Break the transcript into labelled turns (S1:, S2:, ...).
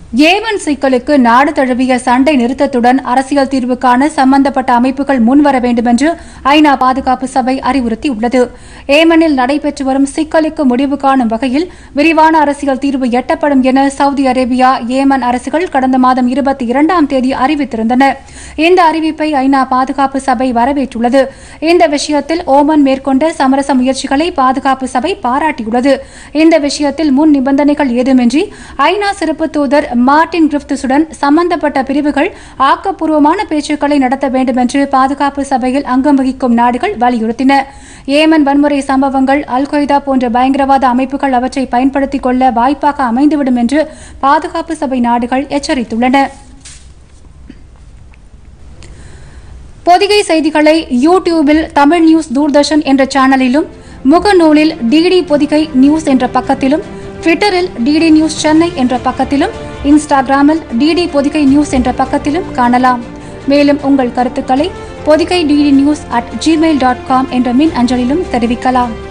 S1: Yemen சிக்கலுக்கு நாடு தழுவிய சண்டை நிறுத்தத்துடன் அரசியல் தீர்வுக்கான சம்பந்தப்பட்ட அமைப்புகள் முன்வர வேண்டும் என்று ஐநா பாதுகாப்பு சபை அறிவுறுத்தியுள்ளது ஏமனில் நடைபெற்று வரும் சிக்கலுக்கு முடிவு காணும் வகையில் விரிவான அரசியல் தீர்வு எட்டப்படும் என சவுதி அரேபியா ஏமன் அரசுகள் கடந்த மாதம் இருபத்தி இரண்டாம் தேதி அறிவித்திருந்தன இந்த அறிவிப்பை ஐநா பாதுகாப்பு சபை வரவேற்றுள்ளது இந்த விஷயத்தில் ஓமன் மேற்கொண்ட சமரச முயற்சிகளை பாதுகாப்பு சபை பாராட்டியுள்ளது இந்த விஷயத்தில் முன் நிபந்தனைகள் ஏதுமின்றி ஐநா சிறப்பு தூதர் மார்டின் கிரிப்துசுடன் சம்பந்தப்பட்ட பிரிவுகள் ஆக்கப்பூர்வமான பேச்சுக்களை நடத்த வேண்டும் என்று பாதுகாப்பு சபையில் அங்கம் வகிக்கும் நாடுகள் வலியுறுத்தின ஏமன் வன்முறை சம்பவங்கள் அல் கொய்தா போன்ற பயங்கரவாத அமைப்புகள் அவற்றை பயன்படுத்திக் கொள்ள வாய்ப்பாக அமைந்துவிடும் என்று பாதுகாப்பு சபை நாடுகள் எச்சரித்துள்ளன பொதிகை செய்திகளை யூடியூபில் தமிழ் நியூஸ் தூர்தர்ஷன் என்ற சேனலிலும் முகநூலில் டிடி பொதிகை நியூஸ் என்ற பக்கத்திலும் ட்விட்டரில் டிடி நியூஸ் சென்னை என்ற பக்கத்திலும் இன்ஸ்டாகிராமில் டிடி பொதிகை நியூஸ் என்ற பக்கத்திலும் காணலாம் மேலும் உங்கள் கருத்துக்களை Podhigai DD news at Gmail dot com என்ற மின் அஞ்சலிலும் தெரிவிக்கலாம்